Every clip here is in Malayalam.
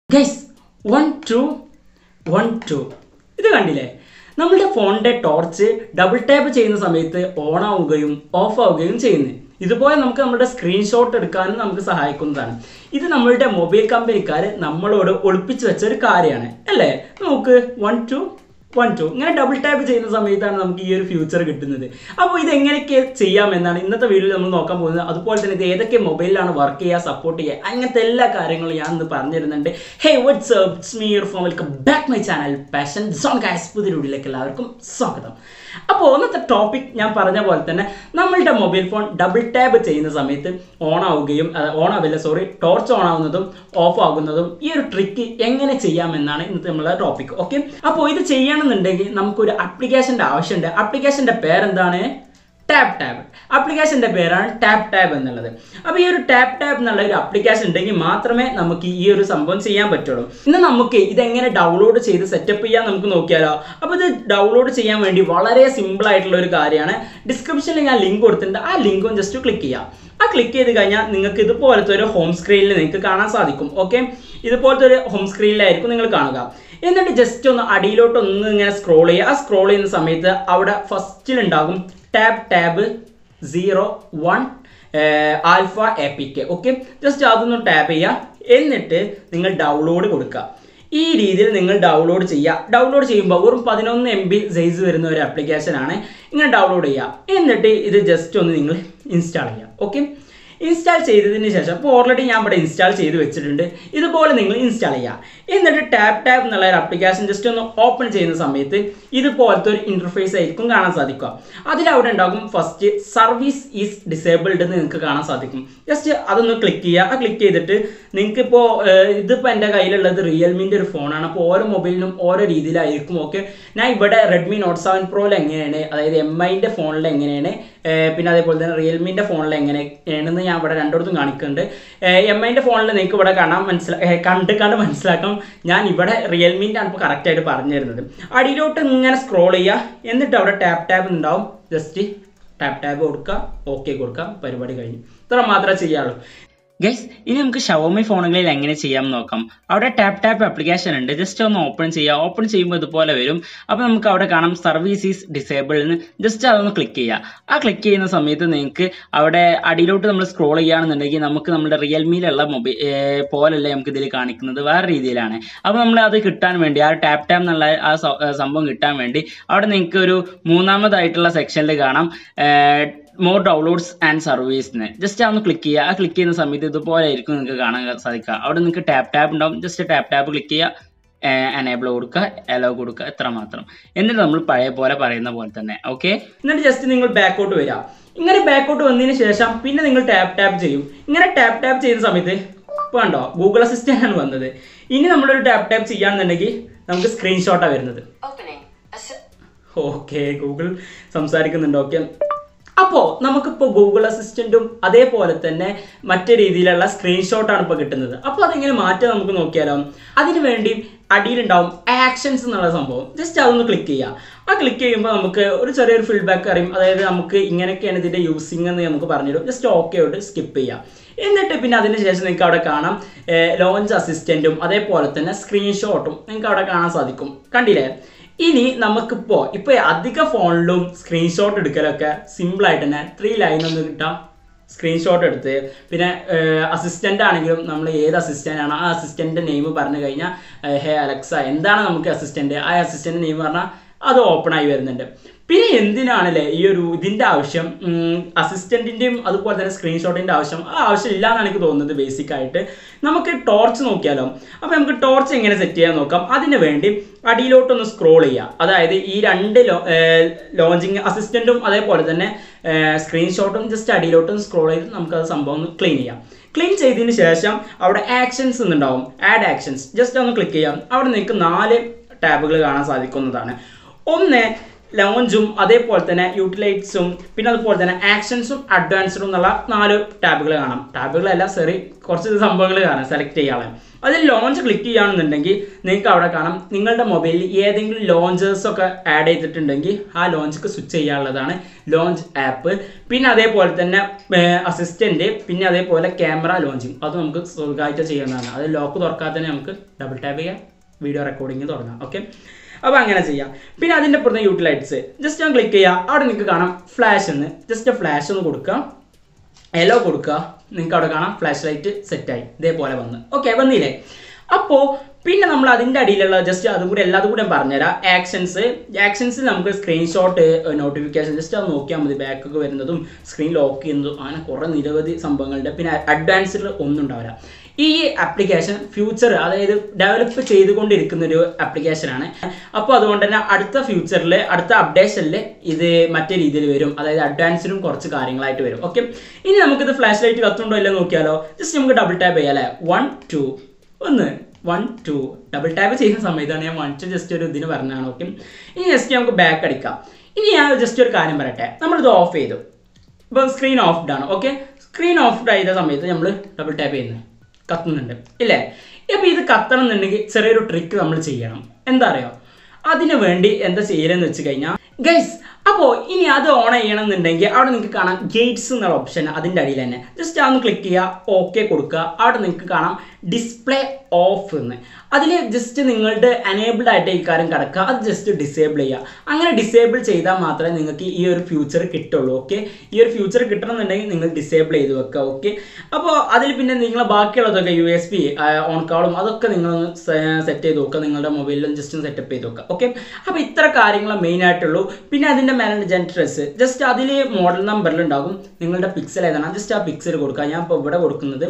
guys one two one two ഇത് കണ്ടില്ലേ നമ്മളുടെ ഫോണിന്റെ ടോർച്ച് ഡബിൾ ടാപ്പ് ചെയ്യുന്ന സമയത്ത് ഓൺ ആവുകയും ഓഫ് ആവുകയും ചെയ്യുന്നു ഇതുപോലെ നമുക്ക് നമ്മുടെ സ്ക്രീൻഷോട്ട് എടുക്കാനും നമുക്ക് സഹായിക്കുന്നതാണ് ഇത് നമ്മളുടെ മൊബൈൽ കമ്പനിക്കാർ നമ്മളോട് ഒളിപ്പിച്ച് വെച്ച ഒരു കാര്യമാണ് അല്ലേ നോക്ക് വൺ ടു വൺ ടു ഇങ്ങനെ ഡബിൾ ടാപ്പ് ചെയ്യുന്ന സമയത്താണ് നമുക്ക് ഈ ഒരു ഫ്യൂച്ചർ കിട്ടുന്നത് അപ്പോൾ ഇത് എങ്ങനെയൊക്കെ ചെയ്യാമെന്നാണ് ഇന്നത്തെ വീഡിയോയിൽ നമ്മൾ നോക്കാൻ പോകുന്നത് അതുപോലെ തന്നെ ഇത് ഏതൊക്കെ മൊബൈലിലാണ് വർക്ക് ചെയ്യുക സപ്പോർട്ട് ചെയ്യുക അങ്ങനത്തെ എല്ലാ കാര്യങ്ങളും ഞാൻ ഇന്ന് പറഞ്ഞു തരുന്നുണ്ട് hey what's it's me your form welcome back my channel passion zone guys പുതിയ വീഡിയോയിലേക്ക് എല്ലാവർക്കും സ്വാഗതം അപ്പോൾ ഒന്നത്തെ ടോപ്പിക് ഞാൻ പറഞ്ഞ പോലെ തന്നെ നമ്മളുടെ മൊബൈൽ ഫോൺ ഡബിൾ ടാപ്പ് ചെയ്യുന്ന സമയത്ത് ഓൺ ആവുകയും ഓൺ ആവില്ല സോറി ടോർച്ച് ഓൺ ആവുന്നതും ഓഫ് ആകുന്നതും ഈ ഒരു ട്രിക്ക് എങ്ങനെ ചെയ്യാമെന്നാണ് ഇന്നത്തെ നമ്മളെ ടോപ്പിക് ഓക്കെ അപ്പോൾ ഇത് ചെയ്യണമെന്നുണ്ടെങ്കിൽ നമുക്കൊരു ആപ്ലിക്കേഷൻ്റെ ആവശ്യമുണ്ട് ആപ്ലിക്കേഷൻ്റെ പേരെന്താണ് ടാപ്പ് ടാബ് ആപ്ലിക്കേഷൻ്റെ പേരാണ് ടാപ്പ് ടാബ് എന്നുള്ളത് അപ്പോൾ ഈ ഒരു ടാപ്പ് ടാബ് എന്നുള്ള ഒരു ആപ്ലിക്കേഷൻ ഉണ്ടെങ്കിൽ മാത്രമേ നമുക്ക് ഈ ഒരു സംഭവം ചെയ്യാൻ പറ്റുള്ളൂ ഇന്ന് നമുക്ക് ഇതെങ്ങനെ ഡൗൺലോഡ് ചെയ്ത് സെറ്റപ്പ് ചെയ്യാൻ നമുക്ക് നോക്കിയാലോ അപ്പോൾ ഇത് ഡൗൺലോഡ് ചെയ്യാൻ വേണ്ടി വളരെ സിമ്പിൾ ആയിട്ടുള്ള ഒരു കാര്യമാണ് ഡിസ്ക്രിപ്ഷനിൽ ഞാൻ ലിങ്ക് കൊടുത്തിട്ടുണ്ട് ആ ലിങ്കും ജസ്റ്റ് ക്ലിക്ക് ചെയ്യാം ആ ക്ലിക്ക് ചെയ്ത് കഴിഞ്ഞാൽ നിങ്ങൾക്ക് ഇതുപോലത്തെ ഒരു ഹോം സ്ക്രീനിൽ നിങ്ങൾക്ക് കാണാൻ സാധിക്കും ഓക്കെ ഇതുപോലത്തെ ഒരു ഹോം സ്ക്രീനിലായിരിക്കും നിങ്ങൾ കാണുക എന്നിട്ട് ജസ്റ്റ് ഒന്ന് അടിയിലോട്ട് ഒന്ന് ഇങ്ങനെ സ്ക്രോൾ ചെയ്യുക ആ സ്ക്രോൾ ചെയ്യുന്ന സമയത്ത് അവിടെ ഫസ്റ്റിലുണ്ടാകും tab tab zero one alpha A P K okay just അതൊന്ന് ടാപ്പ് ചെയ്യുക എന്നിട്ട് നിങ്ങൾ ഡൗൺലോഡ് കൊടുക്കുക ഈ രീതിയിൽ നിങ്ങൾ ഡൗൺലോഡ് ചെയ്യുക ഡൗൺലോഡ് ചെയ്യുമ്പോൾ വെറും പതിനൊന്ന് എം ബി സൈസ് വരുന്ന ഒരു ആപ്ലിക്കേഷനാണ് ഇങ്ങനെ ഡൗൺലോഡ് ചെയ്യുക എന്നിട്ട് ഇത് ജസ്റ്റ് ഒന്ന് നിങ്ങൾ ഇൻസ്റ്റാൾ ചെയ്യുക ഓക്കെ ഇൻസ്റ്റാൾ ചെയ്തതിന് ശേഷം അപ്പോൾ ഓൾറെഡി ഞാൻ ഇവിടെ ഇൻസ്റ്റാൾ ചെയ്ത് വെച്ചിട്ടുണ്ട് ഇതുപോലെ നിങ്ങൾ ഇൻസ്റ്റാൾ ചെയ്യുക എന്നിട്ട് ടാപ്പ് ടാപ്പ് എന്നുള്ള ഒരു ആപ്ലിക്കേഷൻ ജസ്റ്റ് ഒന്ന് ഓപ്പൺ ചെയ്യുന്ന സമയത്ത് ഇതുപോലത്തെ ഒരു ഇൻ്റർഫേസ് ആയിരിക്കും കാണാൻ സാധിക്കുക അതിലവിടെ ഉണ്ടാകും ഫസ്റ്റ് സർവീസ് ഈസ് ഡിസേബിൾഡ് എന്ന് നിങ്ങൾക്ക് കാണാൻ സാധിക്കും ജസ്റ്റ് അതൊന്ന് ക്ലിക്ക് ചെയ്യുക ആ ക്ലിക്ക് ചെയ്തിട്ട് നിങ്ങൾക്ക് ഇപ്പോൾ ഇതിപ്പോൾ എൻ്റെ കയ്യിലുള്ളത് റിയൽമിൻ്റെ ഒരു ഫോണാണ് അപ്പോൾ ഓരോ മൊബൈലിനും ഓരോ രീതിയിലായിരിക്കും ഓക്കെ ഞാൻ ഇവിടെ റെഡ്മി നോട്ട് സെവൻ പ്രോയിൽ എങ്ങനെയാണ് അതായത് എം ഐൻ്റെ ഫോണിൽ എങ്ങനെയാണ് പിന്നെ അതേപോലെ തന്നെ റിയൽമിൻ്റെ ഫോണിൽ എങ്ങനെയാണെന്ന് ഞാൻ ഇവിടെ രണ്ടിടത്തും കാണിക്കുന്നുണ്ട് എം ഐൻ്റെ ഫോണിൽ നിങ്ങൾക്ക് ഇവിടെ കാണാൻ മനസ്സിലാ കണ്ട് കണ്ട് മനസ്സിലാക്കാം ഞാൻ ഇവിടെ റിയൽമിൻ്റെ ആണ് ഇപ്പോൾ കറക്റ്റായിട്ട് പറഞ്ഞു തരുന്നത് അടിയിലോട്ട് ഇങ്ങനെ സ്ക്രോൾ ചെയ്യുക എന്നിട്ട് അവിടെ ടാപ്പ് ടാപ്പ് ഉണ്ടാവും ജസ്റ്റ് ടാപ്പ് ടാപ്പ് കൊടുക്കുക ഓക്കെ കൊടുക്കുക പരിപാടി കഴിഞ്ഞു ഇത്ര മാത്രമേ ചെയ്യാറുള്ളൂ ഗൈസ് ഇനി നമുക്ക് ഷവോമി ഫോണുകളിൽ എങ്ങനെ ചെയ്യാം നോക്കാം അവിടെ ടാപ്പ് ടാപ്പ് ആപ്ലിക്കേഷൻ ഉണ്ട് ജസ്റ്റ് ഒന്ന് ഓപ്പൺ ചെയ്യുക ഓപ്പൺ ചെയ്യുമ്പോൾ ഇതുപോലെ വരും അപ്പോൾ നമുക്ക് അവിടെ കാണാം സർവീസ് ഈസ് ഡിസേബിൾ എന്ന് ജസ്റ്റ് അതൊന്ന് ക്ലിക്ക് ചെയ്യുക ആ ക്ലിക്ക് ചെയ്യുന്ന സമയത്ത് നിങ്ങൾക്ക് അവിടെ അടിയിലോട്ട് നമ്മൾ സ്ക്രോൾ ചെയ്യുകയാണെന്നുണ്ടെങ്കിൽ നമുക്ക് നമ്മുടെ റിയൽമിയിലുള്ള മൊബൈൽ പോലല്ല നമുക്ക് ഇതിൽ കാണിക്കുന്നത് വേറെ രീതിയിലാണ് അപ്പോൾ നമ്മൾ അത് കിട്ടാൻ വേണ്ടി ആ ടാപ്പ് ടാപ്പ് എന്നുള്ള ആ സംഭവം കിട്ടാൻ വേണ്ടി അവിടെ നിങ്ങൾക്ക് ഒരു മൂന്നാമതായിട്ടുള്ള സെക്ഷനിൽ കാണാം മോർ ഡൗൺലോഡ്സ് ആൻഡ് സർവീസിന് ജസ്റ്റ് ഒന്ന് ക്ലിക്ക് ചെയ്യുക ആ ക്ലിക്ക് ചെയ്യുന്ന സമയത്ത് ഇതുപോലെ ആയിരിക്കും നിങ്ങൾക്ക് കാണാൻ സാധിക്കുക അവിടെ നിങ്ങൾക്ക് ടാപ്പ് ടാപ്പ് ഉണ്ടാവും ജസ്റ്റ് ടാപ്പ് ടാപ്പ് ക്ലിക്ക് ചെയ്യുക എനേബിൾ കൊടുക്കുക അലോ കൊടുക്കുക എത്ര മാത്രം എന്നിട്ട് നമ്മൾ പഴയ പോലെ പറയുന്ന പോലെ തന്നെ ഓക്കെ എന്നിട്ട് ജസ്റ്റ് നിങ്ങൾ ബാക്കോട്ട് വരിക ഇങ്ങനെ ബാക്കോട്ട് വന്നതിന് ശേഷം പിന്നെ നിങ്ങൾ ടാപ്പ് ടാപ്പ് ചെയ്യും ഇങ്ങനെ ടാപ്പ് ടാപ്പ് ചെയ്യുന്ന സമയത്ത് ഇപ്പോൾ കണ്ടോ ഗൂഗിൾ അസിസ്റ്റൻ്റ് ആണ് വന്നത് ഇനി നമ്മളൊരു ടാപ്പ് ടാപ്പ് ചെയ്യുകയാണെന്നുണ്ടെങ്കിൽ നമുക്ക് സ്ക്രീൻഷോട്ടാണ് വരുന്നത് ഓക്കെ ഗൂഗിൾ സംസാരിക്കുന്നുണ്ട് ഓക്കെ അപ്പോൾ നമുക്കിപ്പോൾ ഗൂഗിൾ അസിസ്റ്റൻറ്റും അതേപോലെ തന്നെ മറ്റു രീതിയിലുള്ള സ്ക്രീൻഷോട്ടാണ് ഇപ്പോൾ കിട്ടുന്നത് അപ്പോൾ അതെങ്ങനെ മാറ്റാൻ നമുക്ക് നോക്കിയാലോ അതിന് വേണ്ടി അടിയിലുണ്ടാവും ആക്ഷൻസ് എന്നുള്ള സംഭവം ജസ്റ്റ് അതൊന്ന് ക്ലിക്ക് ചെയ്യുക ആ ക്ലിക്ക് ചെയ്യുമ്പോൾ നമുക്ക് ഒരു ചെറിയൊരു ഫീഡ്ബാക്ക് അറിയും അതായത് നമുക്ക് ഇങ്ങനെയൊക്കെയാണ് ഇതിൻ്റെ യൂസിങ് എന്ന് നമുക്ക് പറഞ്ഞുതരും ജസ്റ്റ് ഓക്കെ ആയിട്ട് സ്കിപ്പ് ചെയ്യാം എന്നിട്ട് പിന്നെ അതിന് ശേഷം നിങ്ങൾക്ക് അവിടെ കാണാം ലോഞ്ച് അസിസ്റ്റൻറ്റും അതേപോലെ തന്നെ സ്ക്രീൻഷോട്ടും നിങ്ങൾക്ക് അവിടെ കാണാൻ സാധിക്കും കണ്ടില്ലേ ഇനി നമുക്കിപ്പോൾ ഇപ്പോൾ അധിക ഫോണിലും സ്ക്രീൻഷോട്ട് എടുക്കലൊക്കെ സിമ്പിളായിട്ട് തന്നെ ത്രീ ലൈൻ ഒന്ന് കിട്ടാം സ്ക്രീൻഷോട്ട് എടുത്ത് പിന്നെ അസിസ്റ്റൻ്റ് ആണെങ്കിലും നമ്മൾ ഏത് അസിസ്റ്റൻ്റ് ആണ് ആ അസിസ്റ്റൻ്റ് നെയിം പറഞ്ഞു കഴിഞ്ഞാൽ ഹേ അലക്സ എന്താണ് നമുക്ക് അസിസ്റ്റൻ്റ് ആ അസിസ്റ്റൻ്റ് നെയിം പറഞ്ഞാൽ അത് ഓപ്പൺ ആയി വരുന്നുണ്ട് പിന്നെ എന്തിനാണല്ലേ ഈ ഒരു ഇതിൻ്റെ ആവശ്യം അസിസ്റ്റൻറ്റിൻ്റെയും അതുപോലെ തന്നെ സ്ക്രീൻഷോട്ടിൻ്റെ ആവശ്യം ആ ആവശ്യം ഇല്ല എന്നാണ് എനിക്ക് തോന്നുന്നത് ബേസിക് ആയിട്ട് നമുക്ക് ടോർച്ച് നോക്കിയാലോ അപ്പോൾ നമുക്ക് ടോർച്ച് എങ്ങനെ സെറ്റ് ചെയ്യാൻ നോക്കാം അതിന് വേണ്ടി അടിയിലോട്ടൊന്ന് സ്ക്രോൾ ചെയ്യുക അതായത് ഈ രണ്ട് ലോഞ്ചിങ് അസിസ്റ്റൻറ്റും അതേപോലെ തന്നെ സ്ക്രീൻഷോട്ടും ജസ്റ്റ് അടിയിലോട്ടും സ്ക്രോൾ ചെയ്ത് നമുക്കത് സംഭവം ഒന്ന് ക്ലീൻ ചെയ്യാം ക്ലീൻ ചെയ്തതിന് ശേഷം അവിടെ ആക്ഷൻസ് എന്നുണ്ടാവും ആഡ് ആക്ഷൻസ് ജസ്റ്റ് ഒന്ന് ക്ലിക്ക് ചെയ്യാം അവിടെ നിങ്ങൾക്ക് നാല് ടാബുകൾ കാണാൻ സാധിക്കുന്നതാണ് ഒന്ന് ലോഞ്ചും അതേപോലെ തന്നെ യൂട്ടിലൈറ്റ്സും പിന്നെ അതുപോലെ തന്നെ ആക്ഷൻസും അഡ്വാൻസ്ഡും എന്നുള്ള നാല് ടാബുകൾ കാണാം ടാബുകളല്ല സോറി കുറച്ച് സംഭവങ്ങൾ കാണാം സെലക്ട് ചെയ്യാൻ അതിൽ ലോഞ്ച് ക്ലിക്ക് ചെയ്യുകയാണെന്നുണ്ടെങ്കിൽ നിങ്ങൾക്ക് അവിടെ കാണാം നിങ്ങളുടെ മൊബൈലിൽ ഏതെങ്കിലും ലോഞ്ചേഴ്സ് ഒക്കെ ആഡ് ചെയ്തിട്ടുണ്ടെങ്കിൽ ആ ലോഞ്ചിക്ക് സ്വിച്ച് ചെയ്യാനുള്ളതാണ് ലോഞ്ച് ആപ്പ് പിന്നെ അതേപോലെ തന്നെ അസിസ്റ്റൻറ്റ് പിന്നെ അതേപോലെ ക്യാമറ ലോഞ്ചിങ് അത് നമുക്ക് സുഖമായിട്ട് ചെയ്യുന്നതാണ് അത് ലോക്ക് തുറക്കാതെ തന്നെ നമുക്ക് ഡബിൾ ടാപ്പ് ചെയ്യാം വീഡിയോ റെക്കോർഡിങ് തുടങ്ങാം ഓക്കെ അപ്പോൾ അങ്ങനെ ചെയ്യാം പിന്നെ അതിൻ്റെ പുറത്ത് യൂട്ടിലൈറ്റ്സ് ജസ്റ്റ് ഞാൻ ക്ലിക്ക് ചെയ്യുക അവിടെ നിങ്ങൾക്ക് കാണാം ഫ്ലാഷ് എന്ന് ജസ്റ്റ് ഫ്ലാഷ് ഒന്ന് കൊടുക്കുക എല്ലോ കൊടുക്കുക നിങ്ങൾക്ക് അവിടെ കാണാം ഫ്ലാഷ് ലൈറ്റ് സെറ്റായി ഇതേപോലെ വന്ന് ഓക്കെ വന്നില്ലേ അപ്പോൾ പിന്നെ നമ്മൾ അതിൻ്റെ അടിയിലുള്ള ജസ്റ്റ് അതും കൂടി എല്ലാതും കൂടെ പറഞ്ഞുതരാം ആക്ഷൻസ് ആക്ഷൻസിൽ നമുക്ക് സ്ക്രീൻഷോട്ട് നോട്ടിഫിക്കേഷൻ ജസ്റ്റ് അത് നോക്കിയാൽ മതി ബാക്കൊക്കെ വരുന്നതും സ്ക്രീൻ ലോക്ക് ചെയ്യുന്നതും അങ്ങനെ കുറേ നിരവധി സംഭവങ്ങളുണ്ട് പിന്നെ അഡ്വാൻസ്ഡ് ഒന്നും ഉണ്ടാവില്ല ഈ ആപ്ലിക്കേഷൻ ഫ്യൂച്ചർ അതായത് ഡെവലപ്പ് ചെയ്തുകൊണ്ടിരിക്കുന്ന ഒരു ആപ്ലിക്കേഷനാണ് അപ്പോൾ അതുകൊണ്ട് തന്നെ അടുത്ത ഫ്യൂച്ചറിൽ അടുത്ത അപ്ഡേഷനിൽ ഇത് മറ്റേ രീതിയിൽ വരും അതായത് അഡ്വാൻസിലും കുറച്ച് കാര്യങ്ങളായിട്ട് വരും ഓക്കെ ഇനി നമുക്കിത് ഫ്ലാഷ് ലൈറ്റ് കത്തുണ്ടോ ഇല്ലയോ നോക്കിയാലോ ജസ്റ്റ് നമുക്ക് ഡബിൾ ടാപ്പ് ചെയ്യാം അല്ലേ വൺ ടു ഒന്ന് വൺ ടു ഡബിൾ ടാപ്പ് ചെയ്യുന്ന സമയത്താണ് ഞാൻ വൺ ടു ജസ്റ്റ് ഒരു ഇതിന് പറഞ്ഞതാണ് ഓക്കെ ഇനി ജസ്റ്റ് നമുക്ക് ബാക്ക് അടിക്കാം ഇനി ഞാൻ ജസ്റ്റ് ഒരു കാര്യം പറയട്ടെ നമ്മളിത് ഓഫ് ചെയ്തു ഇപ്പോൾ സ്ക്രീൻ ഓഫ്ഡ് ആണ് ഓക്കെ സ്ക്രീൻ ഓഫ്ഡ് ആയ സമയത്ത് നമ്മൾ ഡബിൾ ടാപ്പ് ചെയ്യുന്നത് കത്തുന്നുണ്ട് ഇല്ലേ അപ്പോൾ ഇത് കത്തണം എന്നുണ്ടെങ്കിൽ ചെറിയൊരു ട്രിക്ക് നമ്മൾ ചെയ്യണം എന്താ അറിയോ അതിനു വേണ്ടി എന്താ ചെയ്യലെന്ന് വെച്ച് കഴിഞ്ഞാൽ ഗൈസ് അപ്പോൾ ഇനി അത് ഓൺ ചെയ്യണം എന്നുണ്ടെങ്കിൽ അവിടെ നിങ്ങൾക്ക് കാണാം ഗേറ്റ്സ് എന്നുള്ള ഓപ്ഷൻ അതിൻ്റെ അടിയിൽ തന്നെ ജസ്റ്റ് അതൊന്ന് ക്ലിക്ക് ചെയ്യുക ഓക്കെ കൊടുക്കുക അവിടെ നിങ്ങൾക്ക് കാണാം ഡിസ്പ്ലേ ഓഫ് എന്ന് അതിൽ ജസ്റ്റ് നിങ്ങളുടെ അനേബിൾഡ് ആയിട്ട് ഈ കാര്യം കിടക്കുക അത് ജസ്റ്റ് ഡിസേബിൾ ചെയ്യുക അങ്ങനെ ഡിസേബിൾ ചെയ്താൽ മാത്രമേ നിങ്ങൾക്ക് ഈ ഒരു ഫ്യൂച്ചർ കിട്ടുള്ളൂ ഓക്കെ ഈ ഒരു ഫ്യൂച്ചർ കിട്ടണമെന്നുണ്ടെങ്കിൽ നിങ്ങൾ ഡിസേബിൾ ചെയ്ത് വെക്കുക ഓക്കെ അപ്പോൾ അതിൽ പിന്നെ നിങ്ങൾ ബാക്കിയുള്ളതൊക്കെ യു എസ് പി ഓൺ കോളും അതൊക്കെ നിങ്ങൾ സെറ്റ് ചെയ്ത് നോക്കുക നിങ്ങളുടെ മൊബൈലിലും ജസ്റ്റ് ഒന്ന് സെറ്റപ്പ് ചെയ്ത് നോക്കുക ഓക്കെ അപ്പോൾ ഇത്ര കാര്യങ്ങൾ മെയിൻ ആയിട്ടുള്ളൂ പിന്നെ അതിൻ്റെ മേലെ ജെൻട്രസ് ജസ്റ്റ് അതിൽ മോഡൽ നമ്പറിൽ ഉണ്ടാകും നിങ്ങളുടെ പിക്സൽ ഏതാണ് ജസ്റ്റ് ആ പിക്സൽ കൊടുക്കുക ഞാൻ ഇപ്പോൾ ഇവിടെ കൊടുക്കുന്നത്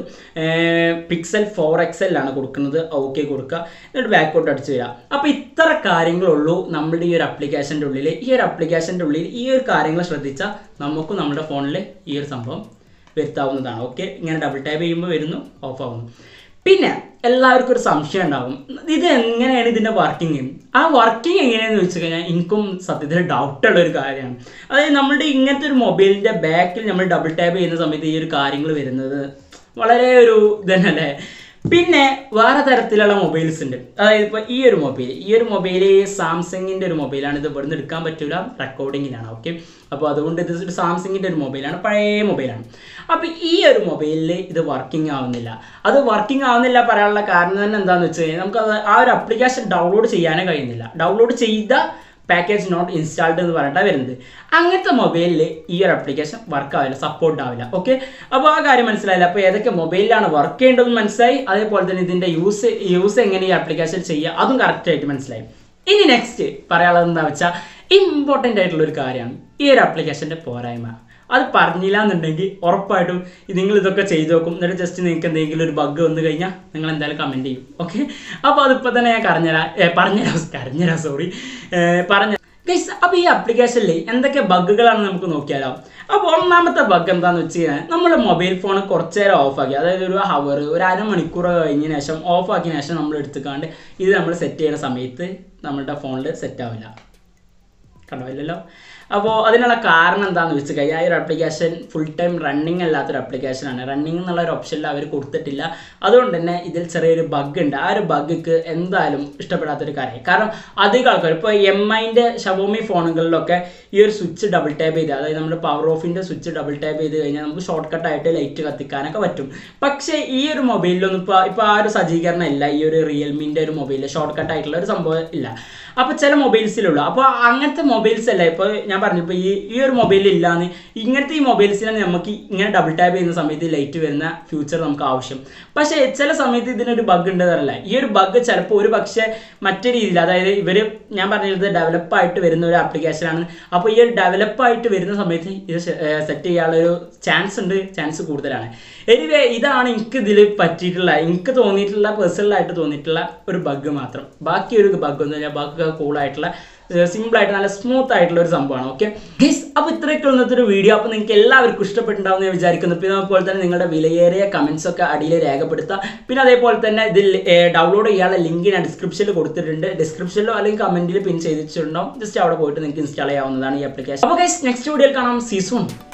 പിക്സൽ ഫോർ എക്സലാണ് കൊടുക്കുന്നത് ഓക്കെ കൊടുക്കുക എന്നിട്ട് ബാക്കോട്ട് അടിച്ച് വരിക അപ്പോൾ ഇത്ര കാര്യങ്ങളുള്ളൂ നമ്മുടെ ഈ ഒരു അപ്ലിക്കേഷൻ്റെ ഉള്ളിൽ ഈ ഒരു അപ്ലിക്കേഷൻ്റെ ഉള്ളിൽ ഈ ഒരു കാര്യങ്ങൾ ശ്രദ്ധിച്ചാൽ നമുക്കും നമ്മുടെ ഫോണിൽ ഈ ഒരു സംഭവം വരുത്താവുന്നതാണ് ഓക്കെ ഇങ്ങനെ ഡബിൾ ടാപ്പ് ചെയ്യുമ്പോൾ വരുന്നു ഓഫ് ആവുന്നു പിന്നെ എല്ലാവർക്കും ഒരു സംശയം ഉണ്ടാവും ഇത് എങ്ങനെയാണ് ഇതിൻ്റെ വർക്കിംഗ് ആ വർക്കിംഗ് എങ്ങനെയാണെന്ന് വെച്ച് കഴിഞ്ഞാൽ എനിക്കും സത്യത്തിൽ ഡൗട്ടുള്ള ഒരു കാര്യമാണ് അതായത് നമ്മുടെ ഇങ്ങനത്തെ ഒരു മൊബൈലിൻ്റെ ബാക്കിൽ നമ്മൾ ഡബിൾ ടാപ്പ് ചെയ്യുന്ന സമയത്ത് ഈ ഒരു കാര്യങ്ങൾ വരുന്നത് വളരെ ഒരു ഇതന്നല്ലേ പിന്നെ വേറെ തരത്തിലുള്ള മൊബൈൽസ് ഉണ്ട് അതായത് ഇപ്പോൾ ഈ ഒരു മൊബൈൽ ഈ ഒരു മൊബൈൽ സാംസങ്ങിൻ്റെ ഒരു മൊബൈലാണ് ഇത് ഇവിടുന്ന് എടുക്കാൻ പറ്റില്ല റെക്കോർഡിങ്ങിലാണ് ഓക്കെ അപ്പോൾ അതുകൊണ്ട് ഇത് ഒരു സാംസങ്ങിൻ്റെ ഒരു മൊബൈലാണ് പഴയ മൊബൈലാണ് അപ്പോൾ ഈ ഒരു മൊബൈലിൽ ഇത് വർക്കിംഗ് ആവുന്നില്ല അത് വർക്കിംഗ് ആവുന്നില്ല പറയാനുള്ള കാരണം തന്നെ എന്താണെന്ന് വെച്ച് കഴിഞ്ഞാൽ നമുക്ക് അത് ആ ഒരു അപ്ലിക്കേഷൻ ഡൗൺലോഡ് ചെയ്യാനേ കഴിയുന്നില്ല ഡൗൺലോഡ് ചെയ്ത പാക്കേജ് നോട്ട് ഇൻസ്റ്റാൾഡ് എന്ന് പറഞ്ഞിട്ടാണ് വരുന്നത് അങ്ങനത്തെ മൊബൈലിൽ ഈ ഒരു ആപ്ലിക്കേഷൻ വർക്ക് ആവില്ല സപ്പോർട്ട് ആവില്ല ഓക്കെ അപ്പോൾ ആ കാര്യം മനസ്സിലായില്ല അപ്പോൾ ഏതൊക്കെ മൊബൈലിലാണ് വർക്ക് ചെയ്യേണ്ടതെന്ന് മനസ്സിലായി അതേപോലെ തന്നെ ഇതിൻ്റെ യൂസ് യൂസ് എങ്ങനെ ഈ ആപ്ലിക്കേഷൻ ചെയ്യുക അതും കറക്റ്റായിട്ട് മനസ്സിലായി ഇനി നെക്സ്റ്റ് പറയാനുള്ളത് എന്താ വെച്ചാൽ ഇമ്പോർട്ടൻ്റ് ആയിട്ടുള്ള ഒരു കാര്യമാണ് ഈ ഒരു ആപ്ലിക്കേഷൻ്റെ പോരായ്മ അത് പറഞ്ഞില്ല എന്നുണ്ടെങ്കിൽ ഉറപ്പായിട്ടും നിങ്ങൾ ഇതൊക്കെ ചെയ്തു നോക്കും എന്നിട്ട് ജസ്റ്റ് നിങ്ങൾക്ക് എന്തെങ്കിലും ഒരു ബഗ് വന്നു കഴിഞ്ഞാൽ നിങ്ങൾ എന്തായാലും കമൻറ്റ് ചെയ്യും ഓക്കെ അപ്പോൾ അതിപ്പോൾ തന്നെ ഞാൻ കരഞ്ഞുതരാം ഏ, പറഞ്ഞുതരാം കരഞ്ഞുതരാം സോറി പറഞ്ഞ ഗൈസ് അപ്പോൾ ഈ ആപ്ലിക്കേഷനിൽ എന്തൊക്കെ ബഗ്ഗുകളാണ് നമുക്ക് നോക്കിയാലോ അപ്പോൾ ഒന്നാമത്തെ ബഗ് എന്താണെന്ന് വെച്ച് കഴിഞ്ഞാൽ നമ്മുടെ മൊബൈൽ ഫോൺ കുറച്ച് നേരം ഓഫാക്കി അതായത് ഒരു ഹവർ ഒരു അരമണിക്കൂർ കഴിഞ്ഞതിന് ശേഷം ഓഫാക്കിയതിന് ശേഷം നമ്മൾ എടുത്തുക്കാണ്ട് ഇത് നമ്മൾ സെറ്റ് ചെയ്യുന്ന സമയത്ത് നമ്മുടെ ഫോണിൽ സെറ്റ് ആവില്ല കണ്ടോ ഇല്ലല്ലോ അപ്പോൾ അതിനുള്ള കാരണം എന്താണെന്ന് വെച്ച് കഴിഞ്ഞാൽ ഈ ഒരു ആപ്ലിക്കേഷൻ ഫുൾ ടൈം റണ്ണിങ് അല്ലാത്തൊരു ആപ്ലിക്കേഷനാണ് റണ്ണിങ് എന്നുള്ള ഒരു ഓപ്ഷനിൽ അവർ കൊടുത്തിട്ടില്ല അതുകൊണ്ട് തന്നെ ഇതിൽ ചെറിയൊരു ബഗ് ഉണ്ട് ആ ഒരു ബഗ്ഗിക്ക് എന്തായാലും ഇഷ്ടപ്പെടാത്തൊരു കാര്യമായി കാരണം അധികം ആൾക്കാർ ഇപ്പോൾ എം ഐൻ്റെ ഷവോമി ഫോണുകളിലൊക്കെ ഈ ഒരു സ്വിച്ച് ഡബിൾ ടാപ്പ് ചെയ്ത് അതായത് നമ്മുടെ പവർ ഓഫിൻ്റെ സ്വിച്ച് ഡബിൾ ടാപ്പ് ചെയ്ത് കഴിഞ്ഞാൽ നമുക്ക് ഷോർട്ട് കട്ടായിട്ട് ലൈറ്റ് കത്തിക്കാനൊക്കെ പറ്റും പക്ഷേ ഈ ഒരു മൊബൈലിലൊന്നും ഇപ്പോൾ ഇപ്പോൾ ആ ഒരു സജ്ജീകരണം ഇല്ല ഈ ഒരു റിയൽമിൻ്റെ ഒരു മൊബൈലിൽ ഷോർട്ട് കട്ട് ആയിട്ടുള്ള ഒരു സംഭവം ഇല്ല അപ്പോൾ ചില മൊബൈൽസിലുള്ളൂ അപ്പോൾ അങ്ങനത്തെ മൊബൈൽസ് അല്ല ഇപ്പോൾ ഞാൻ പറഞ്ഞു ഇപ്പോൾ ഈ ഈ ഒരു മൊബൈലിൽ ഇല്ലാന്ന് ഇങ്ങനത്തെ ഈ മൊബൈൽസിലാണ് നമുക്ക് ഇങ്ങനെ ഡബിൾ ടാപ്പ് ചെയ്യുന്ന സമയത്ത് ലൈറ്റ് വരുന്ന ഫ്യൂച്ചർ നമുക്ക് ആവശ്യം പക്ഷേ ചില സമയത്ത് ഇതിനൊരു ബഗ് ഉണ്ടെന്നല്ല ഈ ഒരു ബഗ് ചിലപ്പോൾ ഒരു പക്ഷേ മറ്റേ രീതിയിൽ അതായത് ഇവർ ഞാൻ പറഞ്ഞത് ഡെവലപ്പായിട്ട് വരുന്ന ഒരു ആപ്ലിക്കേഷനാണ് അപ്പോൾ ഈ ഒരു ഡെവലപ്പായിട്ട് വരുന്ന സമയത്ത് ഇത് സെറ്റ് ചെയ്യാനുള്ള ഒരു ചാൻസ് ഉണ്ട് ചാൻസ് കൂടുതലാണ് എനിവേ ഇതാണ് എനിക്ക് ഇതിൽ പറ്റിയിട്ടുള്ള എനിക്ക് തോന്നിയിട്ടുള്ള പേഴ്സണലായിട്ട് തോന്നിയിട്ടുള്ള ഒരു ബഗ് മാത്രം ബാക്കി ഒരു ബഗ് ഒന്നും ഇല്ല ബഗ് കൂളായിട്ടുള്ള സിമ്പിൾ ആയിട്ട് നല്ല സ്മൂത്ത് ആയിട്ടുള്ള ഒരു സംഭവമാണ് ഓക്കെ ഗൈസ് അപ്പോൾ ഇത്രയൊക്കെ ഇന്നത്തെ ഒരു വീഡിയോ അപ്പോൾ നിങ്ങൾക്ക് എല്ലാവർക്കും ഇഷ്ടപ്പെട്ടിട്ടുണ്ടാവും എന്ന് ഞാൻ വിചാരിക്കുന്നു പിന്നെ അതുപോലെ തന്നെ നിങ്ങളുടെ വിലയേറിയ കമൻസ് ഒക്കെ അടിയിൽ രേഖപ്പെടുത്താം പിന്നെ അതേപോലെ തന്നെ ഇതിൽ ഡൗൺലോഡ് ചെയ്യാനുള്ള ലിങ്ക് ഞാൻ ഡിസ്ക്രിപ്ഷനിൽ കൊടുത്തിട്ടുണ്ട് ഡിസ്ക്രിപ്ഷനിലോ അല്ലെങ്കിൽ കമൻറ്റിൽ പിൻ ചെയ്തിട്ടുണ്ടാവും ജസ്റ്റ് അവിടെ പോയിട്ട് നിങ്ങൾക്ക് ഇൻസ്റ്റാൾ ചെയ്യാവുന്നതാണ് ഈ ആപ്ലിക്കേഷൻ അപ്പോൾ ഗൈസ് നെക്സ്റ്റ് വീഡിയോയിൽ കാണാം സീസൺ